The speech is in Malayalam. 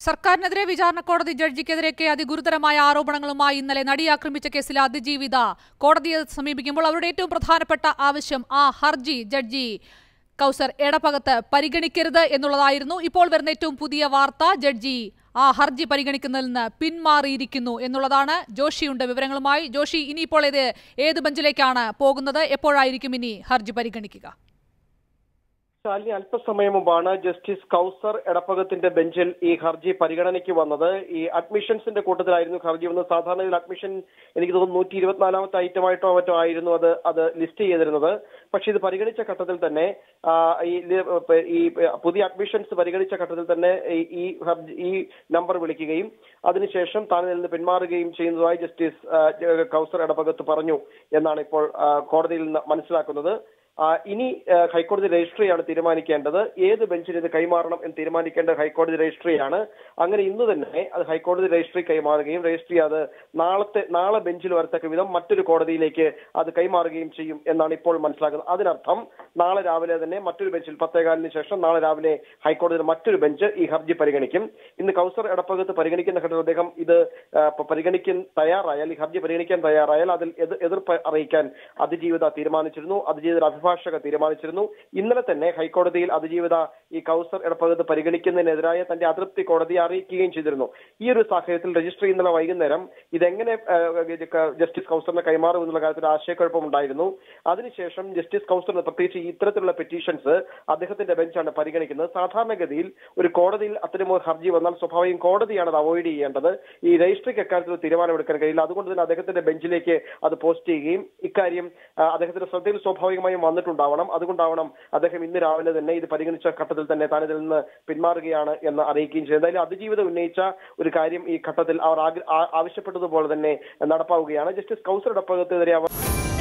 സർക്കാരിനെതിരെ വിചാരണ കോടതി ജഡ്ജിക്കെതിരെയൊക്കെ അതിഗുരുതരമായ ആരോപണങ്ങളുമായി ഇന്നലെ നടി ആക്രമിച്ച കേസിലെ അതിജീവിത കോടതിയെ സമീപിക്കുമ്പോൾ അവരുടെ ഏറ്റവും പ്രധാനപ്പെട്ട ആവശ്യം ആ ഹർജി ജഡ്ജി കൗസർ എടപ്പകത്ത് പരിഗണിക്കരുത് എന്നുള്ളതായിരുന്നു ഇപ്പോൾ വരുന്ന ഏറ്റവും പുതിയ വാർത്ത ജഡ്ജി ആ ഹർജി പരിഗണിക്കുന്നതിൽ നിന്ന് പിന്മാറിയിരിക്കുന്നു എന്നുള്ളതാണ് ജോഷിയുണ്ട് വിവരങ്ങളുമായി ജോഷി ഇനിയിപ്പോൾ ഇത് ഏത് ബെഞ്ചിലേക്കാണ് പോകുന്നത് എപ്പോഴായിരിക്കും ഇനി ഹർജി പരിഗണിക്കുക ശാലിനി അല്പസമയം മുമ്പാണ് ജസ്റ്റിസ് കൗസർ എടപ്പകത്തിന്റെ ബെഞ്ചിൽ ഈ ഹർജി പരിഗണനയ്ക്ക് വന്നത് ഈ അഡ്മിഷൻസിന്റെ കൂട്ടത്തിലായിരുന്നു ഹർജി വന്നത് സാധാരണ ഇതിൽ അഡ്മിഷൻ എനിക്ക് തോന്നുന്നു നൂറ്റി ഇരുപത്തിനാലാമത്തെ ഐറ്റമായിട്ടോ മറ്റോ ആയിരുന്നു അത് അത് ലിസ്റ്റ് ചെയ്തിരുന്നത് പക്ഷെ ഇത് പരിഗണിച്ച ഘട്ടത്തിൽ തന്നെ ആ, ഈ ലി- ഈ പുതിയ അഡ്മിഷൻസ് പരിഗണിച്ച ഘട്ടത്തിൽ തന്നെ ഈ- ഈ ഹർജി ഈ നമ്പർ വിളിക്കുകയും അതിനുശേഷം താൻ ഇതിൽ നിന്ന് പിന്മാറുകയും ചെയ്യുന്നതായി ജസ്റ്റിസ് ആ, കൗസർ എടപ്പകത്ത് പറഞ്ഞു എന്നാണ് ഇപ്പോൾ ആ, കോടതിയിൽ നിന്ന് മനസ്സിലാക്കുന്നത് ആ, ഇനി ആ, ഹൈക്കോടതി രജിസ്ട്രിയാണ് തീരുമാനിക്കേണ്ടത് ഏത് ബെഞ്ചിന് ഇത് കൈമാറണം എന്ന് തീരുമാനിക്കേണ്ട ഹൈക്കോടതി രജിസ്ട്രിയാണ് അങ്ങനെ ഇന്ന് തന്നെ അത് ഹൈക്കോടതി രജിസ്ട്രി കൈമാറുകയും രജിസ്ട്രി അത് നാളത്തെ നാളെ ബെഞ്ചിൽ വരത്തക്ക വിധം മറ്റൊരു കോടതിയിലേക്ക് അത് കൈമാറുകയും ചെയ്യും എന്നാണ് ഇപ്പോൾ മനസ്സിലാക്കുന്നത് അതിനർത്ഥം നാളെ രാവിലെ തന്നെ മറ്റൊരു ബെഞ്ചിൽ പത്തേകാലിന് ശേഷം നാളെ രാവിലെ ഹൈക്കോടതിയിൽ മറ്റൊരു ബെഞ്ച് ഈ ഹർജി പരിഗണിക്കും ഇന്ന് കൗസർ എടപ്പകത്ത് പരിഗണിക്കുന്ന ഘട്ടത്തിൽ അദ്ദേഹം ഇത് ആ, പ- പരിഗണിക്കാൻ തയ്യാറായാൽ ഈ ഹർജി പരിഗണിക്കാൻ തയ്യാറായാൽ അതിൽ എതിർ- എതിർപ്പ് അറിയിക്കാൻ അതിജീവിത തീരുമാനിച്ചിരുന്നു അതിജീവിത അഭിഭാഷക തീരുമാനിച്ചിരുന്നു ഇന്നലെ തന്നെ ഹൈക്കോടതിയിൽ അതിജീവിത ഈ കൗസർ ഇടപെടുത്ത് പരിഗണിക്കുന്നതിനെതിരായ തന്റെ അതൃപ്തി കോടതിയെ അറിയിക്കുകയും ചെയ്തിരുന്നു ഈ ഒരു സാഹചര്യത്തിൽ രജിസ്ട്രി ഇന്നലെ വൈകുന്നേരം ഇതെങ്ങനെ ആ, ഇത് ക- ജസ്റ്റിസ് കൗസറിനെ കൈമാറും എന്നുള്ള കാര്യത്തിൽ ആശയക്കുഴപ്പമുണ്ടായിരുന്നു അതിനുശേഷം ജസ്റ്റിസ് കൗസറിന് പ്രത്യേകിച്ച് ഈ ഇത്തരത്തിലുള്ള പെറ്റീഷൻസ് അദ്ദേഹത്തിന്റെ ബെഞ്ചാണ് പരിഗണിക്കുന്നത് സാധാരണഗതിയിൽ ഒരു കോടതിയിൽ അത്തരമൊരു ഹർജി വന്നാൽ സ്വാഭാവികം കോടതിയാണ് അത് അവോയ്ഡ് ചെയ്യേണ്ടത് ഈ രജിസ്ട്രിക്ക് അക്കാര്യത്തിൽ ഒരു തീരുമാനമെടുക്കാൻ കഴിയില്ല അതുകൊണ്ട് തന്നെ അദ്ദേഹത്തിന്റെ ബെഞ്ചിലേക്ക് അത് പോസ്റ്റ് ചെയ്യുകയും ഇക്കാര്യം ആ, അദ്ദേഹത്തിന്റെ ശ്രദ്ധയിൽ സ്വാഭാവികമായും വന്നിട്ടുണ്ടാവണം അതുകൊണ്ടാവണം അദ്ദേഹം ഇന്ന് രാവിലെ തന്നെ ഇത് പരിഗണിച്ച ഘട്ടത്തിൽ തന്നെ താൻ ഇതിൽ നിന്ന് പിന്മാറുകയാണ് എന്ന് അറിയിക്കുകയും ചെയ്തു എന്തായാലും അതിജീവിതം ഉന്നയിച്ച ഒരു കാര്യം ഈ ഘട്ടത്തിൽ അവർ ആഗ്ര- ആ- ആവശ്യപ്പെട്ടതുപോലെ തന്നെ നടപ്പാവുകയാണ് ജസ്റ്റിസ് കൗസർ ഡപ്പകത്തിനെതിരെ അവർ